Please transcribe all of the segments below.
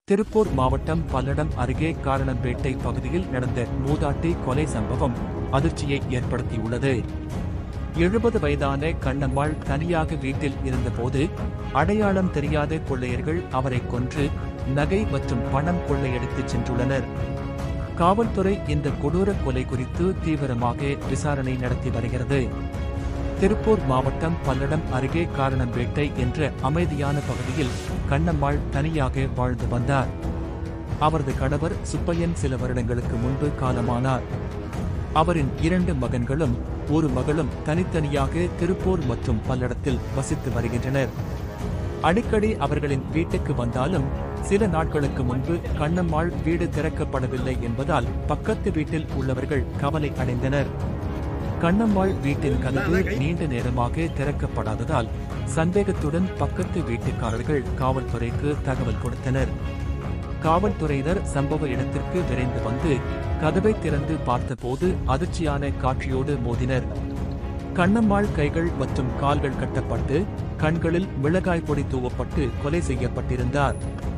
திருப்பூர் மாவட்டம் பல்லடம் அருகே காரணம்பேட்டை பகுதியில் நடந்த மூதாட்டி கொலை சம்பவம் அதிர்ச்சியை ஏற்படுத்தியுள்ளது எழுபது வயதான கண்ணம்மாள் தனியாக வீட்டில் இருந்தபோது அடையாளம் தெரியாத கொள்ளையர்கள் அவரை கொன்று நகை மற்றும் பணம் கொள்ளையடித்துச் சென்றுள்ளனர் காவல்துறை இந்த கொடூர கொலை குறித்து தீவிரமாக விசாரணை நடத்தி வருகிறது திருப்பூர் மாவட்டம் பல்லடம் அருகே காரணம்பேட்டை என்ற அமைதியான பகுதியில் கண்ணம்மாள் தனியாக வாழ்ந்து வந்தார் அவரது கணவர் சுப்பையன் சில வருடங்களுக்கு முன்பு காலமானார் அவரின் இரண்டு மகன்களும் ஒரு மகளும் தனித்தனியாக திருப்பூர் மற்றும் பல்லடத்தில் வசித்து வருகின்றனர் அடிக்கடி அவர்களின் வீட்டுக்கு வந்தாலும் சில நாட்களுக்கு முன்பு கண்ணம்மாள் வீடு திறக்கப்படவில்லை என்பதால் பக்கத்து வீட்டில் உள்ளவர்கள் கவலை அடைந்தனர் கண்ணம்மாள் வீட்டின் கதவு நீண்ட நேரமாக திறக்கப்படாததால் சந்தேகத்துடன் பக்கத்து வீட்டுக்காரர்கள் காவல்துறைக்கு தகவல் கொடுத்தனர் காவல்துறையினர் சம்பவ இடத்திற்கு விரைந்து வந்து கதவை திறந்து பார்த்தபோது அதிர்ச்சியான காட்சியோடு மோதினர் கண்ணம்மாள் கைகள் மற்றும் கால்கள் கட்டப்பட்டு கண்களில் மிளகாய் பொடி தூவப்பட்டு கொலை செய்யப்பட்டிருந்தார்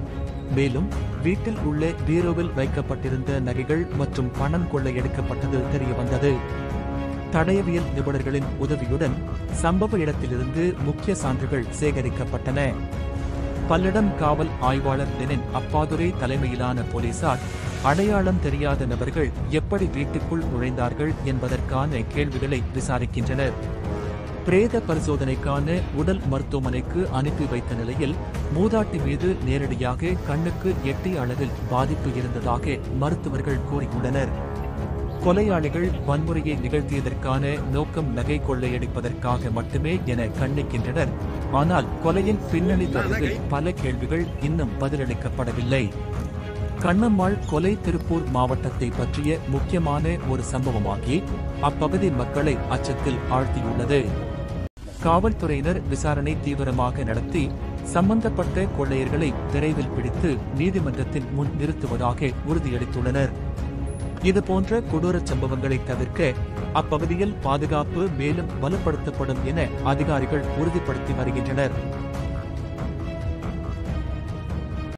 மேலும் வீட்டில் உள்ள பீரோவில் வைக்கப்பட்டிருந்த நகைகள் மற்றும் பணம் கொள்ளையடிக்கப்பட்டது தெரியவந்தது தடயவியல் நிபுணர்களின் உதவியுடன் சம்பவ இடத்திலிருந்து முக்கிய சான்றுகள் சேகரிக்கப்பட்டன பல்லடம் காவல் ஆய்வாளர் லெனின் அப்பாதுரை தலைமையிலான போலீசார் அடையாளம் தெரியாத நபர்கள் எப்படி வீட்டுக்குள் நுழைந்தார்கள் என்பதற்கான கேள்விகளை விசாரிக்கின்றனர் பிரேத பரிசோதனைக்கான உடல் மருத்துவமனைக்கு அனுப்பி வைத்த நிலையில் மூதாட்டி மீது நேரடியாக கண்ணுக்கு எட்டிய அளவில் பாதிப்பு இருந்ததாக மருத்துவர்கள் கூறியுள்ளனர் கொலையாளிகள் வன்முறையை நிகழ்த்தியதற்கான நோக்கம் நகை கொள்ளையடிப்பதற்காக மட்டுமே என கண்டிக்கின்றனர் ஆனால் கொலையின் பின்னணி தொடர்பில் பல கேள்விகள் இன்னும் பதிலளிக்கப்படவில்லை கண்ணம்மாள் கொலை திருப்பூர் மாவட்டத்தை பற்றிய முக்கியமான ஒரு சம்பவமாகி அப்பகுதி மக்களை அச்சத்தில் ஆழ்த்தியுள்ளது காவல்துறையினர் விசாரணை தீவிரமாக நடத்தி சம்பந்தப்பட்ட கொள்ளையர்களை விரைவில் பிடித்து நீதிமன்றத்தின் முன் நிறுத்துவதாக உறுதியளித்துள்ளனர் இதுபோன்ற கொடூர சம்பவங்களை தவிர்க்க அப்பகுதியில் பாதுகாப்பு மேலும் வலுப்படுத்தப்படும் என அதிகாரிகள் உறுதிப்படுத்தி வருகின்றனர்